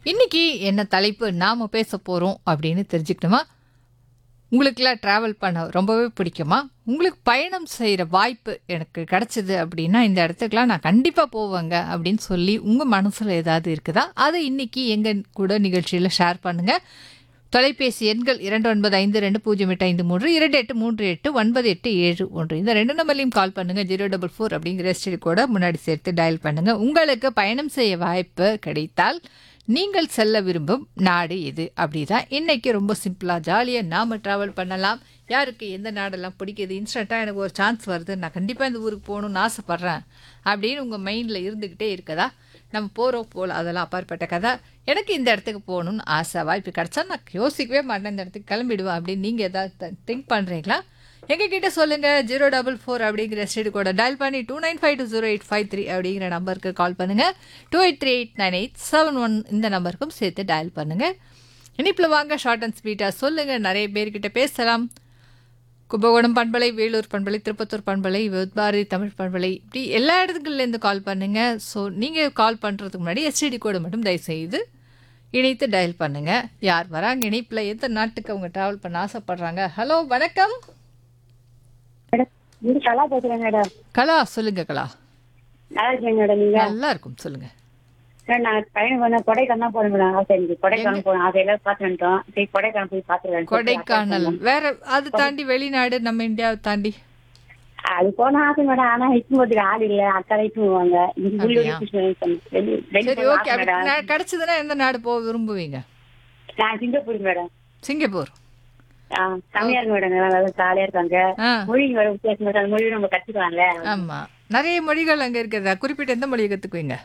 இன்னைக்கு என்ன தலைப்பு நாம பேச போறோம் அப்படின்னு தெரிஞ்சுக்கணுமா உங்களுக்குலாம் ட்ராவல் பண்ண ரொம்பவே பிடிக்குமா உங்களுக்கு பயணம் செய்கிற வாய்ப்பு எனக்கு கிடைச்சிது அப்படின்னா இந்த இடத்துக்குலாம் நான் கண்டிப்பாக போவேங்க அப்படின்னு சொல்லி உங்கள் மனசில் ஏதாவது இருக்குதா அதை இன்னைக்கு எங்கள் கூட நிகழ்ச்சியில் ஷேர் பண்ணுங்கள் தொலைபேசி எண்கள் இரண்டு ஒன்பது ஐந்து ரெண்டு பூஜ்ஜியம் எட்டு ஐந்து மூன்று இரண்டு எட்டு மூன்று எட்டு ஒன்பது எட்டு ஏழு ஒன்று இந்த ரெண்டு நம்பர்லையும் கால் பண்ணுங்கள் ஜீரோ டபுள் ஃபோர் அப்படிங்கிற ஸ்டீல் கூட முன்னாடி சேர்த்து டயல் பண்ணுங்கள் உங்களுக்கு பயணம் செய்ய வாய்ப்பு கிடைத்தால் நீங்கள் செல்ல விரும்பும் நாடு இது அப்படிதான் இன்னைக்கு ரொம்ப சிம்பிளாக ஜாலியாக நாம் ட்ராவல் பண்ணலாம் யாருக்கு எந்த நாடெல்லாம் பிடிக்குது இன்ஸ்டண்ட்டாக எனக்கு ஒரு சான்ஸ் வருது நான் கண்டிப்பாக இந்த ஊருக்கு போகணும்னு ஆசைப்பட்றேன் அப்படின்னு உங்கள் மைண்டில் இருந்துக்கிட்டே இருக்கதா நம்ம போகிறோம் போகல அதெல்லாம் அப்பாற்பட்ட கதை எனக்கு இந்த இடத்துக்கு போகணும்னு ஆசை வாய்ப்பு கிடச்சா நான் யோசிக்கவே மாட்டேன் இந்த இடத்துக்கு கிளம்பிடுவேன் அப்படின்னு நீங்கள் ஏதாவது திங்க் பண்ணுறீங்களா எங்ககிட்ட சொல்லுங்கள் ஜீரோ டபுள் ஃபோர் அப்படிங்கிற ஸ்டேட் கூட டயல் பண்ணி two nine five two zero eight five three அப்படிங்கிற நம்பருக்கு கால் பண்ணுங்கள் two eight three eight nine eight seven one இந்த நம்பருக்கும் சேர்த்து டயல் பண்ணுங்கள் இனிப்பில் வாங்க ஷார்ட் அண்ட் ஸ்வீட்டாக சொல்லுங்கள் நிறைய பேர்கிட்ட பேசலாம் கும்பகோணம் பண்பலை வேலூர் பண்பலை திருப்பத்தூர் பண்பலை பாரதி தமிழ் பண்பலை இப்படி எல்லா இடத்துக்குள்ளேருந்து கால் பண்ணுங்கள் ஸோ நீங்கள் கால் பண்ணுறதுக்கு முன்னாடி எஸ்டிடி கோடு மட்டும் தயவுசெய்து இணைத்து டயல் பண்ணுங்கள் யார் வராங்க இணைப்பில் எந்த நாட்டுக்கு அவங்க ட்ராவல் பண்ண ஆசைப்படுறாங்க ஹலோ வணக்கம் மேடம் இது கலா பேசுறேன் மேடம் கலா சொல்லுங்க கலா நல்லா இருக்கீங்க மேடம் நீங்க நல்லா இருக்கும் சொல்லுங்க மேடம் நான் பயணம் பண்ண கொடைக்கானல் போறேன் மேடம் ஆசை எனக்கு கொடைக்கானல் போகணும் ஆசை எல்லாம் பார்த்து வந்துட்டோம் சரி கொடைக்கானல் போய் பார்த்துருவேன் கொடைக்கானல் வேற அது தாண்டி வெளிநாடு நம்ம இந்தியாவை தாண்டி அது போன ஆசை மேடம் ஆனா இட்டு போறதுக்கு ஆள் இல்ல அக்கா இட்டு போவாங்க இங்க உள்ளூர் அப்படியா? வெளி வெளி சரி போக ஓகே ஆசை மேடம் கிடைச்சதுன்னா எந்த நாடு போக விரும்புவீங்க நான் சிங்கப்பூர் மேடம் சிங்கப்பூர் ஆ, செமையா இருக்கு மேடம் நல்லா நல்லா ஜாலியா இருக்காங்க ஆ மொழி வேற வித்தியாசம் மேடம் மொழி நம்ம கத்துக்கலாம்ல ஆமா நிறைய மொழிகள் அங்க இருக்குதா குறிப்பிட்ட எந்த மொழியை கத்துக்குவீங்க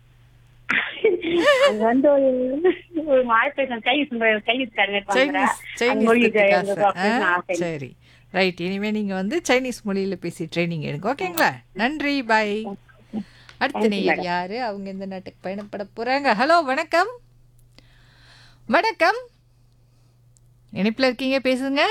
அங்க வந்து ஒரு ஒரு மாழ்க்கை கை கை இருக்காங்க சைனீஸ் சைனீஸ் மொழி கத்துக்க எனக்கு ஆசை. அப்படின்னு ஆ, ஆசை சரி ரைட் இனிமே நீங்க வந்து சைனீஸ் மொழியில பேசி ட்ரைனிங் எடுங்க ஓகேங்களா நன்றி பாய் அடுத்த நேயர் யாரு அவங்க எந்த நாட்டுக்கு பயணப்பட போறாங்க ஹலோ வணக்கம் வணக்கம் இணைப்பில் இருக்கீங்க பேசுங்க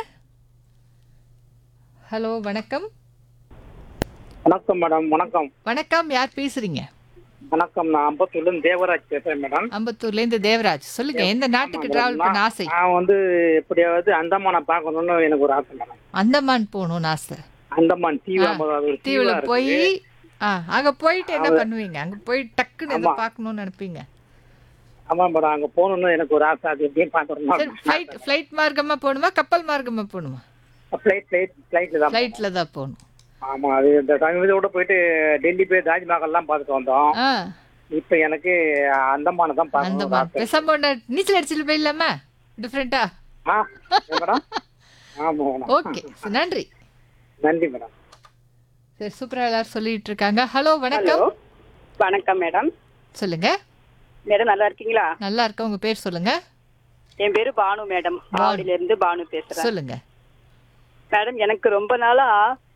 ஹலோ வணக்கம் வணக்கம் மேடம் வணக்கம் வணக்கம் யார் பேசுறீங்க வணக்கம் நான் அம்பத்தூர்லேருந்து தேவராஜ் பேசுறேன் மேடம் அம்பத்தூர்ல இருந்து தேவராஜ் சொல்லுங்க எந்த நாட்டுக்கு டிராவல் பண்ண ஆசை நான் வந்து எப்படியாவது அந்தமானை பார்க்கணும்னு எனக்கு ஒரு ஆசை மேடம் அந்தமான் போகணும்னு ஆசை அந்தமான் தீவு ஆ, அது ஒரு தீவுல தீவா இருக்கு. போய் ஆ அங்க போயிட்டு என்ன பண்ணுவீங்க அங்க போய் டக்குன்னு எதை பார்க்கணும்னு நினைப்பீங்க ஆமா மேடம் அங்க போகணும்னு எனக்கு ஒரு ஆசை அது எப்படியும் சரி பார்க்கணும் ஃப்ளைட் ஃப்ளைட் மார்க்கமா போகணுமா கப்பல் மார்க்கமா போகணுமா ஃப்ளைட் ஃப்ளைட் ஃப்ளைட்ல தான் ஃப்ளைட்ல தான் போகணும் ஆமா அது இந்த சமீபத்தோட போயிட்டு டெல்லி போய் தாஜ்மஹால்லாம் பார்த்துட்டு வந்தோம் ஆ இப்போ எனக்கு அந்தமானை தான் பார்க்கணும் ஒரு அந்தமான் ஆசை பேசாம ஒண்ணு நீச்சல் அடிச்சுட்டு போயிடலாமா டிஃப்ரெண்டா ஆ ஏன் மேடம் ஆமா மேடம் ஓகே நன்றி நன்றி மேடம் சரி சூப்பரா எல்லாரும் சொல்லிட்டு இருக்காங்க ஹலோ வணக்கம் வணக்கம் மேடம் சொல்லுங்க மேடம் நல்லா இருக்கீங்களா நல்லா இருக்க உங்க பேர் சொல்லுங்க என் பேரு பானு மேடம் ஆவடியில இருந்து பானு பேசுறேன் சொல்லுங்க மேடம் எனக்கு ரொம்ப நாளா